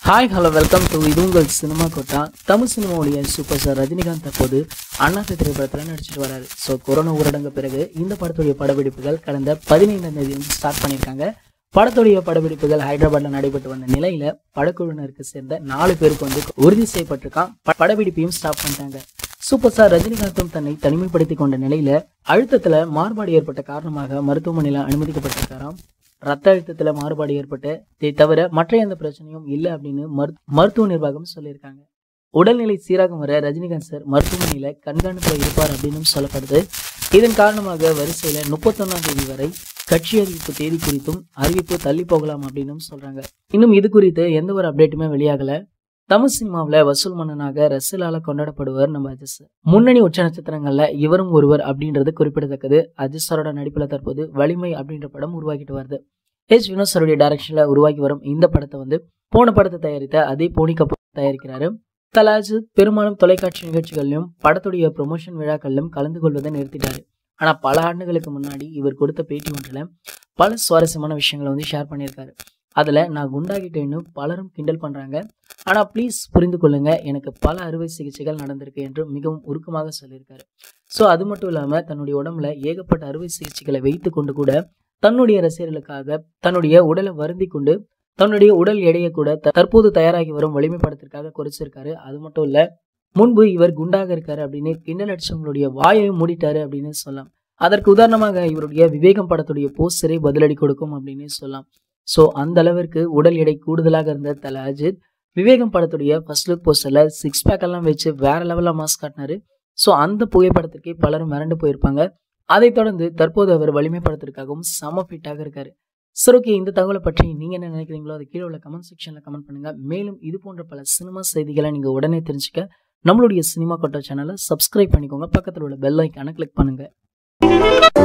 hi hello welcome to இது உங்கள் cinema கோட்டா தமிழ் சினிமாவுடைய சூப்பர் ஸ்டார் ரஜினிகாந்த் தற்போது அண்ணாத்த திரைப்படத்தில் நடிச்சிட்டு வராரு ஸோ கொரோனா ஊரடங்கு பிறகு இந்த படத்துடைய படப்பிடிப்புகள் கடந்த பதினைந்தாம் தேதி வந்து ஸ்டார்ட் பண்ணியிருக்காங்க படத்துடைய படப்பிடிப்புகள் ஹைதராபாத்ல நடைபெற்று வந்த நிலையில படக்குழுவினருக்கு சேர்ந்த நாலு பேருக்கு வந்து உறுதி செய்யப்பட்டிருக்கான் ப- படப்பிடிப்பையும் ஸ்டாப் பண்ணிட்டாங்க சூப்பர் ஸ்டார் ரஜினிகாந்தும் தன்னை தனிமைப்படுத்திக் கொண்ட நிலையில அழுத்தத்துல மாறுபாடு ஏற்பட்ட காரணமாக மருத்துவமனையில அனுமதிக்கப்பட்டிருக்காராம் ரத்த அழுத்தத்துல மாறுபாடு ஏற்பட்டு இதை தவிர மற்ற எந்த பிரச்சனையும் இல்லை அப்படின்னு மரு- மருத்துவ நிர்வாகம் சொல்லியிருக்காங்க உடல்நிலை சீராகும் வர ரஜினிகாந்த் சார் மருத்துவமனையில கண்காணிப்புல இருப்பார் அப்படின்னு சொல்லப்படுது இதன் காரணமாக வரிசையில முப்பத்தொன்னாம் தேதி வரை கட்சி அறிவிப்பு தேதி குறித்தும் அறிவிப்பு தள்ளி போகலாம் அப்படின்னு சொல்றாங்க இன்னும் இது குறித்து எந்த ஒரு அப்டேட்டுமே வெளியாகல தமிழ் சினிமாவில் வசூல் மன்னனாக ரசிலால கொண்டாடப்படுவர் நம்ம அஜித் சார் முன்னணி உச்ச நட்சத்திரங்கள்ல இவரும் ஒருவர் அப்படின்றது குறிப்பிடத்தக்கது அஜித் சாரோட நடிப்புல தற்போது வலிமை அப்படின்ற படம் உருவாக்கிட்டு வருது ஹெச் வினோத் சாருடைய டைரக்ஷன்ல உருவாக்கி வரும் இந்த படத்தை வந்து போன படத்தை தயாரித்த அதே போனி கபூர் தயாரிக்கிறாரு தலாஜ் பெரும்பாலும் தொலைக்காட்சி நிகழ்ச்சிகளிலும் படத்துடைய ப்ரொமோஷன் விழாக்களிலும் கலந்து கொள்வதை நிறுத்திட்டாரு ஆனா பல ஆண்டுகளுக்கு முன்னாடி இவர் கொடுத்த பேட்டி ஒன்றில் பல சுவாரஸ்யமான விஷயங்களை வந்து ஷேர் பண்ணியிருக்காரு அதுல நான் குண்டாகிட்டேன்னு பலரும் கிண்டல் பண்றாங்க ஆனா ப்ளீஸ் புரிந்து கொள்ளுங்க எனக்கு பல அறுவை சிகிச்சைகள் நடந்திருக்கு என்று மிகவும் உருக்கமாக சொல்லியிருக்காரு ஸோ அது மட்டும் இல்லாம தன்னுடைய உடம்புல ஏகப்பட்ட அறுவை சிகிச்சைகளை வைத்து கொண்டு கூட தன்னுடைய ரசிகர்களுக்காக தன்னுடைய உடலை வருந்தி கொண்டு தன்னுடைய உடல் எடையை கூட த- தற்போது தயாராகி வரும் வலிமை படத்திற்காக குறைச்சிருக்காரு அது மட்டும் இல்ல முன்பு இவர் குண்டாக இருக்காரு அப்படின்னு கிண்டல் அடிச்சவங்களுடைய வாயையும் மூடிட்டாரு அப்படின்னு சொல்லலாம் அதற்கு உதாரணமாக இவருடைய விவேகம் படத்துடைய போஸ்டரை பதிலடி கொடுக்கும் அப்படின்னு சொல்லலாம் ஸோ அந்த அளவிற்கு உடல் எடை கூடுதலாக இருந்த தல அஜித் விவேகம் படத்துடைய ஃபர்ஸ்ட் லுக் போஸ்டர்ல சிக்ஸ் பேக் எல்லாம் வச்சு வேற லெவலில் மாஸ் காட்டினாரு ஸோ அந்த புகைப்படத்திற்கே பலரும் மிரண்டு போயிருப்பாங்க அதைத் தொடர்ந்து தற்போது அவர் வலிமை படத்திற்காகவும் செம ஃபிட்டாக இருக்காரு சரி ஓகே இந்த தகவலை பற்றி நீங்க என்ன நினைக்கிறீங்களோ அது கீழே உள்ள கமெண்ட் செக்ஷன்ல கமெண்ட் பண்ணுங்க மேலும் இது போன்ற பல சினிமா செய்திகளை நீங்க உடனே தெரிஞ்சுக்க நம்மளுடைய சினிமா கொட்டா சேனலை சப்ஸ்கிரைப் பண்ணிக்கோங்க பக்கத்தில் உள்ள பெல் ஐக்கானை கிளிக் பண்ணுங்க